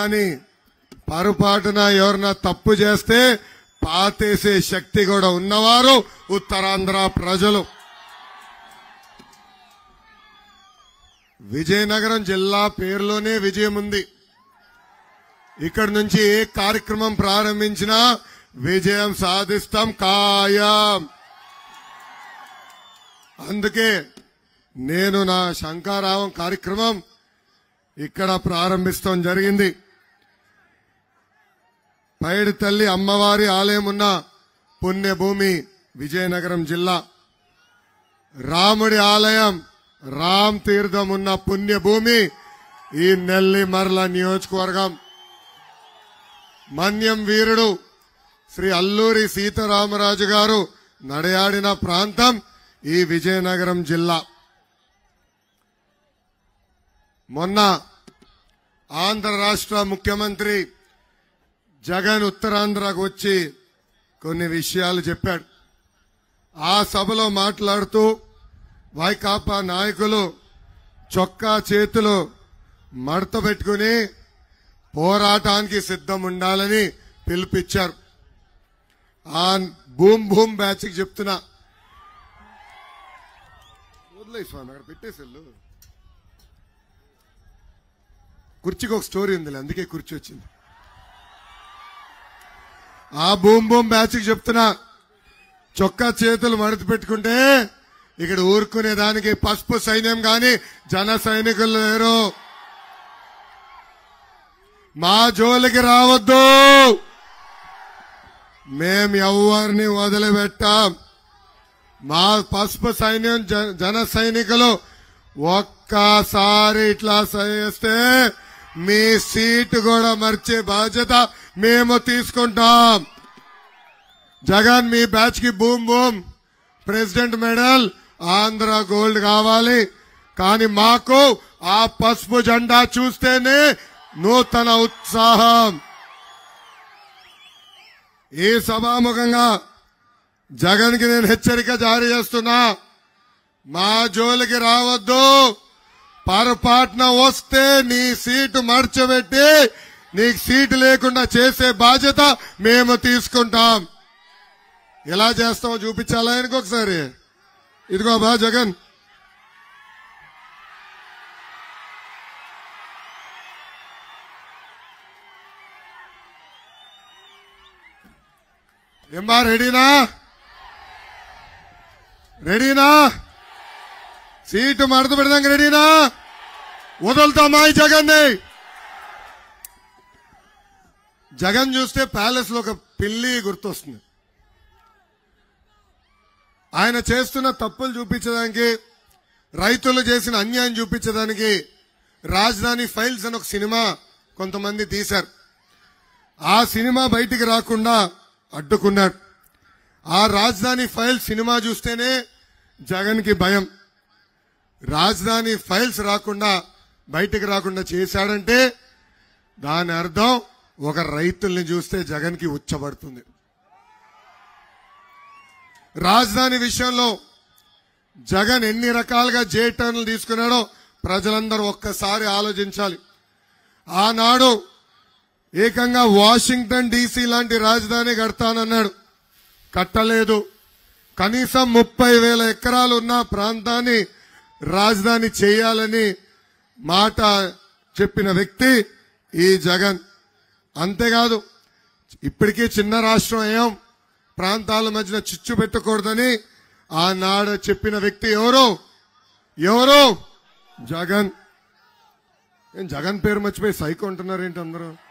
కానీ పొరపాటున ఎవరన్నా తప్పు చేస్తే పాతేసే శక్తి కూడా ఉన్నవారు ఉత్తరాంధ్ర ప్రజలు విజయనగరం జిల్లా పేరులోనే విజయం ఉంది ఇక్కడి నుంచి ఏ కార్యక్రమం ప్రారంభించినా విజయం సాధిస్తాం ఖాయం అందుకే నేను నా శంకారావం కార్యక్రమం ఇక్కడ ప్రారంభిస్తాం జరిగింది పైడి తల్లి అమ్మవారి ఆలయం ఉన్న పుణ్యభూమి విజయనగరం జిల్లా రాముడి ఆలయం రామ్ తీర్థం ఉన్న పుణ్యభూమి ఈ నెల్లిమర్ల నియోజకవర్గం మన్యం వీరుడు శ్రీ అల్లూరి సీతారామరాజు గారు నడయాడిన ప్రాంతం ఈ విజయనగరం జిల్లా మొన్న ఆంధ్ర రాష్ట్ర ముఖ్యమంత్రి జగన్ ఉత్తరాంధ్రకు వచ్చి కొన్ని విషయాలు చెప్పాడు ఆ సభలో మాట్లాడుతూ వైకాపా నాయకులు చొక్కా చేతులు మడత పెట్టుకుని పోరాటానికి సిద్ధం ఉండాలని పిలుపిచ్చారు ఆ భూమ్ భూమ్ బ్యాచ్ కి చెప్తున్నా వదిలేయ్ స్వామి అక్కడ పెట్టేసెళ్ళు కుర్చీకి ఒక స్టోరీ ఉంది అందుకే కుర్చీ వచ్చింది ఆ భూమ్ భూమ్ బ్యాచ్ కి చెప్తున్నా చొక్కా చేతులు మడత పెట్టుకుంటే ఇక్కడ ఊరుకునే దానికి పసుపు సైన్యం గాని జన సైనికులు లేరు మా జోలికి రావద్దు మేం ఎవరిని వదిలిపెట్టాం మా పసుపు సైన్యం జ- జన సైనికులు ఒక్కసారి ఇట్లా చేస్తే మీ సీటు కూడా మర్చే బాధ్యత మేము తీసుకుంటాం జగన్ మీ బ్యాచ్ కి boom boom president medal Andhra gold కావాలి కానీ మాకు ఆ పసుపు జెండా చూస్తేనే నూతన ఉత్సాహం ఈ సభాముఖంగా జగన్ కి నేను హెచ్చరిక జారీ చేస్తున్నా మా జోలికి రావద్దు పొరపాటున వస్తే నీ సీటు మర్చబెట్టి నీకు సీటు లేకుండా చేసే బాధ్యత మేము తీసుకుంటాం ఎలా చేస్తామో చూపించాలా ఆయనకు ఒకసారి ఇదిగో బా జగన్ ఏం బా రెడీనా రెడీనా సీటు మడత పెడదాం రెడీనా వదులుతామా ఈ జగన్ని జగన్ చూస్తే ప్యాలెస్ లో ఒక పిల్లి గుర్తొస్తుంది ఆయన చేస్తున్న తప్పులు చూపించడానికి రైతులు చేసిన అన్యాయం చూపించడానికి రాజధాని ఫైల్స్ అని ఒక సినిమా కొంతమంది తీశారు ఆ సినిమా బయటికి రాకుండా అడ్డుకున్నాడు ఆ రాజధాని ఫైల్ సినిమా చూస్తేనే జగన్ కి భయం రాజధాని ఫైల్స్ రాకుండా బయటికి రాకుండా చేశాడంటే దాని అర్థం ఒక రైతుల్ని చూస్తే జగన్ కి ఉచ్చబడుతుంది రాజధాని విషయంలో జగన్ ఎన్ని రకాలుగా జే టర్న్లు తీసుకున్నాడో ప్రజలందరూ ఒక్కసారి ఆలోచించాలి ఆనాడు ఏకంగా వాషింగ్టన్ డీసీ లాంటి రాజధాని కడతానన్నాడు కట్టలేదు కనీసం ముప్పై వేల ఎకరాలు ఉన్న ప్రాంతాన్ని రాజధాని చేయాలని మాట చెప్పిన వ్యక్తి ఈ జగన్ అంతేకాదు ఇప్పటికీ చిన్న రాష్ట్రం ఏం ప్రాంతాల మధ్యన చిచ్చు పెట్టకూడదని ఆనాడు చెప్పిన వ్యక్తి ఎవరు ఎవరు జగన్ ఏం జగన్ పేరు మర్చిపోయి సైకో అంటున్నారేంటి అందరూ